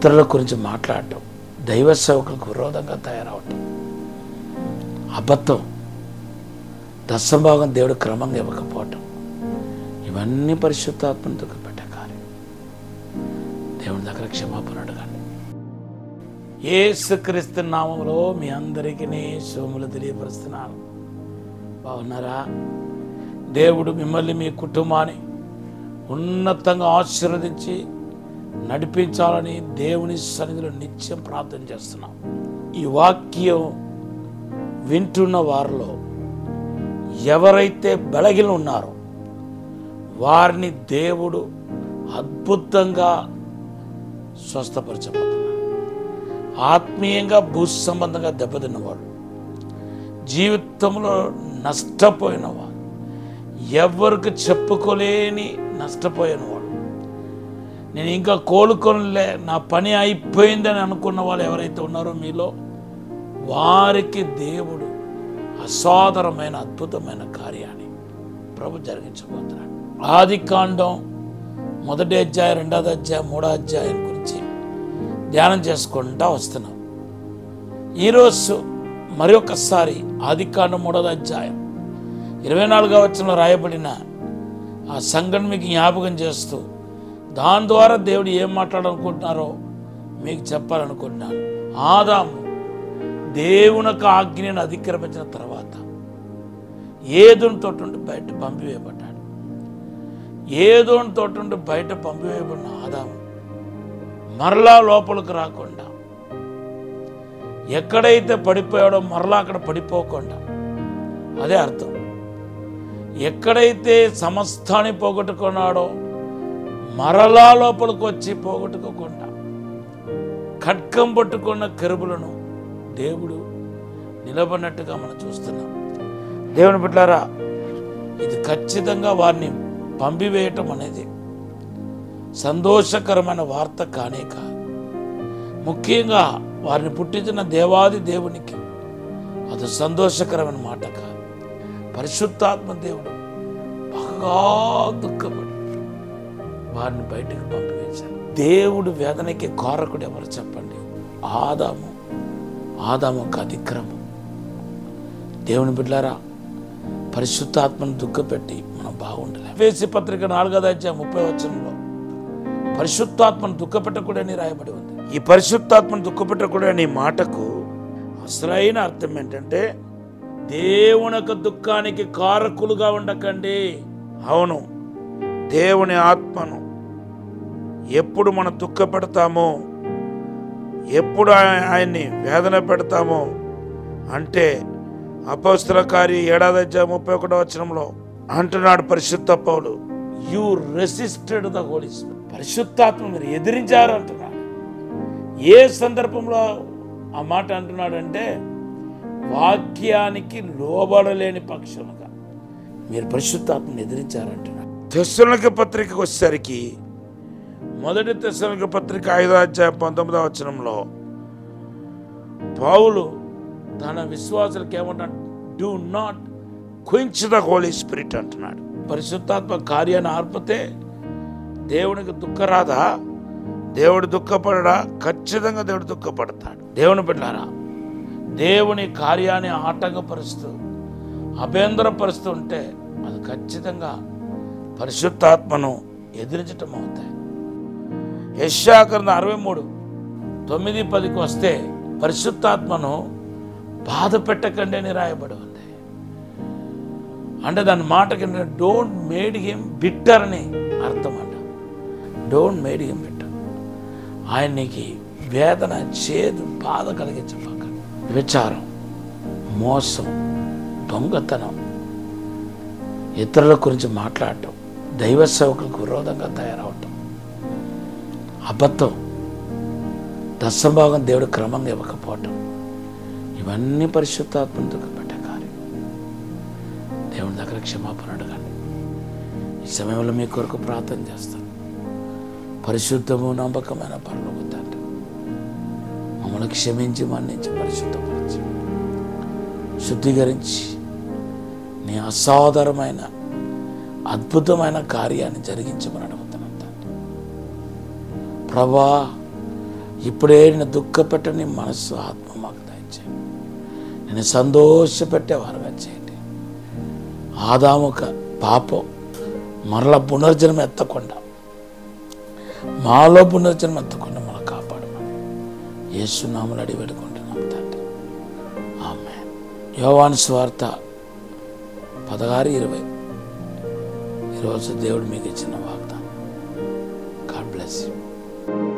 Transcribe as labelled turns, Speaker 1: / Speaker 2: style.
Speaker 1: ఇతరుల గురించి మాట్లాడటం దైవ సేవకులకు విరోధంగా తయారవటం అబద్ధం దశభాగం దేవుడు క్రమంగా ఇవ్వకపోవటం ఇవన్నీ పరిశుద్ధాత్మతో పెట్టే కార్యం దేవుని దగ్గర క్షమాపణ అడగండి ఏసుక్రీస్తు నామంలో మీ అందరికీ శోములు తెలియపరుస్తున్నాను బాగున్నారా దేవుడు మిమ్మల్ని మీ కుటుంబాన్ని ఉన్నతంగా ఆశీర్వదించి నడిపించాలని దేవుని సన్నిధిలో నిత్యం ప్రార్థన చేస్తున్నాం ఈ వాక్యం వింటున్న వారిలో ఎవరైతే బలగిలు ఉన్నారో వారిని దేవుడు అద్భుతంగా స్వస్థపరచబోతున్నాడు ఆత్మీయంగా భూ సంబంధంగా దెబ్బతిన్నవాడు జీవితంలో నష్టపోయిన వాడు ఎవరికి చెప్పుకోలేని నష్టపోయిన వాడు నేను ఇంకా కోలుకొనలే నా పని అయిపోయిందని అనుకున్న వాళ్ళు ఎవరైతే ఉన్నారో మీలో వారికి దేవుడు అసాధారమైన అద్భుతమైన కార్యాన్ని ప్రభు జరిగించబోతున్నాడు ఆది కాండం మొదటి అధ్యాయం రెండోది అధ్యాయం మూడో అధ్యాయం గురించి ధ్యానం చేసుకుంటా వస్తున్నాం ఈరోజు మరి ఒకసారి ఆది కాండం మూడోది అధ్యాయం ఇరవై నాలుగో వచ్చిన రాయబడిన ఆ సంఘటన మీకు జ్ఞాపకం చేస్తూ దాని ద్వారా దేవుడు ఏం మాట్లాడాలనుకుంటున్నారో మీకు చెప్పాలనుకుంటున్నాను ఆదాము దేవునికి ఆజ్ఞను అతిక్రమించిన తర్వాత ఏదుని తోటి బయట పంపివేయబడ్డాడు ఏదోని తోటి బయట పంపివేయబడిన ఆదాము మరలా లోపలికి రాకుండా ఎక్కడైతే పడిపోయాడో మరలా అక్కడ పడిపోకుండా అదే అర్థం ఎక్కడైతే సమస్తాన్ని పోగొట్టుకున్నాడో మరలా లోపలికి వచ్చి పోగొట్టుకోకుండా ఖడ్గం పట్టుకున్న కరుబులను దేవుడు నిలబడినట్టుగా మనం చూస్తున్నాం దేవుని బిడ్డారా ఇది ఖచ్చితంగా వారిని పంపివేయటం అనేది సంతోషకరమైన వార్త కానే కాదు ముఖ్యంగా వారిని పుట్టించిన దేవాది దేవునికి అది సంతోషకరమైన మాట కాదు పరిశుద్ధాత్మ దేవుడు బాగా దుఃఖపడి వారిని బయటకు పంపివేశాడు దేవుడు వేదనకి కారకుడు ఎవరు చెప్పండి ఆదాము ఆదాము ఒక అతిక్రమం దేవుని బిడ్డారా పరిశుద్ధాత్మను దుఃఖపెట్టి మనం బాగుండలే వేసి పత్రిక నాలుగోది అధ్యాయం ముప్పై వచనంలో పరిశుద్ధాత్మను దుఃఖపెట్టకూడని రాయబడి ఉంది ఈ పరిశుద్ధాత్మను దుఃఖపెట్టకూడని మాటకు అసలైన అర్థం ఏంటంటే దేవుని యొక్క దుఃఖానికి కారకులుగా ఉండకండి అవును దేవుని ఆత్మను ఎప్పుడు మనం దుఃఖపెడతామో ఎప్పుడు ఆయ- ఆయన్ని వేదన పెడతామో అంటే అపస్తుల కార్య ఏడాది అధ్యాయం ముప్పై ఒకటో వచనంలో అంటున్నాడు పరిశుద్ధ పౌలు యు రెసిస్టెడ్ ద హోలీ పరిశుద్ధాత్మ మీరు ఎదిరించారు అంటున్నాడు ఏ సందర్భంలో ఆ మాట అంటున్నాడంటే వాక్యానికి లోబడలేని పక్షముగా మీరు పరిశుద్ధాత్మను ఎదిరించారంటున్నాడు తెస్సులక పత్రికకు వచ్చేసరికి మొదటి తెస్సులక పత్రిక ఐదో అధ్యాయం పంతొమ్మిదవ వచనంలో పౌలు తన విశ్వాసులకు ఏమంటాడు do not quench the holy spirit అంటున్నాడు పరిశుద్ధాత్మ కార్యాన్ని ఆర్పితే దేవునికి దుఃఖ రాదా దేవుడు దుఃఖపడడా ఖచ్చితంగా దేవుడు దుఃఖపడతాడు దేవుని బిడ్డారా దేవుని కార్యాన్ని ఆటంకపరుస్తూ అభ్యంతరపరుస్తూ ఉంటే అది ఖచ్చితంగా పరిశుద్ధాత్మను ఎదిరించటం అవుతాయి యశాకరణ అరవై మూడు తొమ్మిది పదికి వస్తే పరిశుద్ధాత్మను బాధ పెట్టకండి అని రాయబడి ఉంది అంటే దాని మాటకి డోంట్ మేడ్ హిమ్ బిట్టర్ అని అర్థం అంట డోంట్ మేడ్ హిమ్ బిట్టర్ ఆయనకి వేదన చేదు బాధ కలిగించబాక విచారం మోసం దొంగతనం ఇతరుల గురించి మాట్లాడటం దైవ సేవకులకు విరోధంగా తయారవటం అబద్ధం దశభాగం దేవుడు క్రమంగా ఇవ్వకపోవటం ఇవన్నీ పరిశుద్ధాత్మతో పెట్టే కార్యం దేవుని దగ్గర క్షమాపణ అడగండి ఈ సమయంలో మీ కొరకు ప్రార్థన చేస్తాను పరిశుద్ధము నమ్మకమైన పనులు తండ్రి మమ్మల్ని క్షమించి మన్నించి పరిశుద్ధపరిచి శుద్ధీకరించి నీ అసాధారమైన అద్భుతమైన కార్యాన్ని జరిగించమని అడుగుతున్నాను తండ్రి ప్రభా ఇప్పుడే నేను దుఃఖపెట్టని మనస్సు ఆత్మ మాకు దయచేయండి నేను సంతోషపెట్టేవారుగా చేయండి ఆదాముక పాపం మరల పునర్జన్మ ఎత్తకుండా మాలో పునర్జన్మ ఎత్తకుండా మనం కాపాడమని యేసునామలు అడిగి పెట్టుకుంటున్నాం తండ్రి ఆమె యోవాను స్వార్థ పదహారు ఇరవై ఈరోజు దేవుడు మీకు ఇచ్చిన వాగ్దానం గాడ్ బ్లెస్ యూ